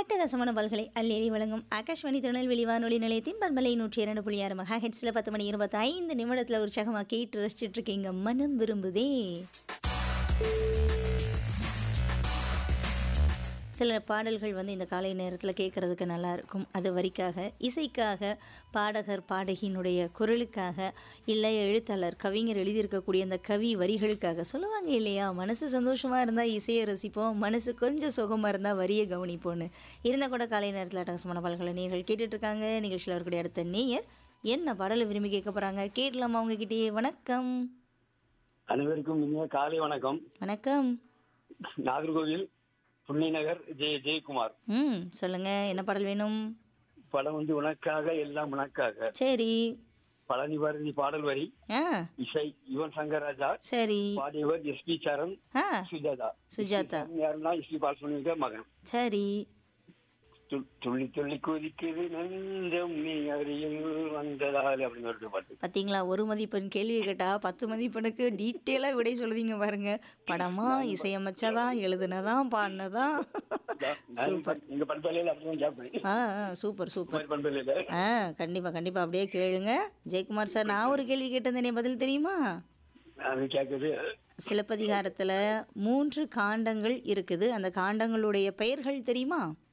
அட்டகாசமான பல்களை அள்ளி வழங்கும் ஆகாஷ்வாணி திருநெல்வேலி வானொலி நிலையத்தின் பண்பலை நூற்றி இரண்டு புள்ளி ஆறு மகா ஹெட்ஸில் பத்து மணி இருபத்தி ஐந்து நிமிடத்தில் உற்சாகமாக கேட்டு ரசிச்சுட்டு இருக்கீங்க மனம் விரும்புதே சில பாடல்கள் வந்து இந்த காலை நேரத்தில் கேட்குறதுக்கு நல்லா இருக்கும் அது வரிக்காக இசைக்காக பாடகர் பாடகியினுடைய குரலுக்காக இல்லை எழுத்தாளர் கவிஞர் எழுதியிருக்கக்கூடிய அந்த கவி வரிகளுக்காக சொல்லுவாங்க இல்லையா மனசு சந்தோஷமாக இருந்தால் இசையை ரசிப்போம் மனசு கொஞ்சம் சுகமாக இருந்தால் வரியை கவனிப்போன்னு இருந்தால் கூட காலை நேரத்தில் அட்டகாசமான பாடல்களை நீங்கள் கேட்டுட்ருக்காங்க நிகழ்ச்சியில் இருக்கக்கூடிய அடுத்த நேயர் என்ன பாடலை விரும்பி கேட்க போகிறாங்க கேட்கலாமா அவங்ககிட்டயே வணக்கம் அனைவருக்கும் இனிய காலை வணக்கம் வணக்கம் நாகர்கோவில் புன்னை நகர் ஜெய ஜெயக்குமார் ம் சொல்லுங்கள் என்ன பாடல் வேணும் படம் வந்து உனக்காக எல்லாம் உனக்காக சரி பழனி பாரதி பாடல் வரி ஆ இசை யுவன் சங்கர் ராஜா சரி பாடியவர் எஸ் பி சரண் ஆ சுஜாதா சுஜாதா யாருன்னா எஸ் பி பாலசுமணியோட மகன் சரி து- துள்ளி துள்ளி குதிக்குது நெஞ்சம் நீ அருகில் வந்ததால் அப்படின்னு ஒரு பாட்டு பார்த்தீங்களா ஒரு மதிப்பெண் கேள்வி கேட்டா பத்து மதிப்பெண்ணுக்கு டீட்டெயிலாக விடை சொல்லுவீங்க பாருங்க படமா இசையமைச்சதா எழுதுனதா பாடினதா நான் ப- எங்க பண்பலையில அப்படிதான் கேட்பேன் ஆ ஆ, சூப்பர் சூப்பர் குமார் பண்பலையில ஆ கண்டிப்பாக கண்டிப்பாக அப்படியே கேளுங்க ஜெயக்குமார் சார் நான் ஒரு கேள்வி கேட்டிருந்தேனே பதில் தெரியுமா அது கேட்குது சிலப்பதிகாரத்தில் மூன்று காண்டங்கள் இருக்குது அந்த காண்டங்களுடைய பெயர்கள் தெரியுமா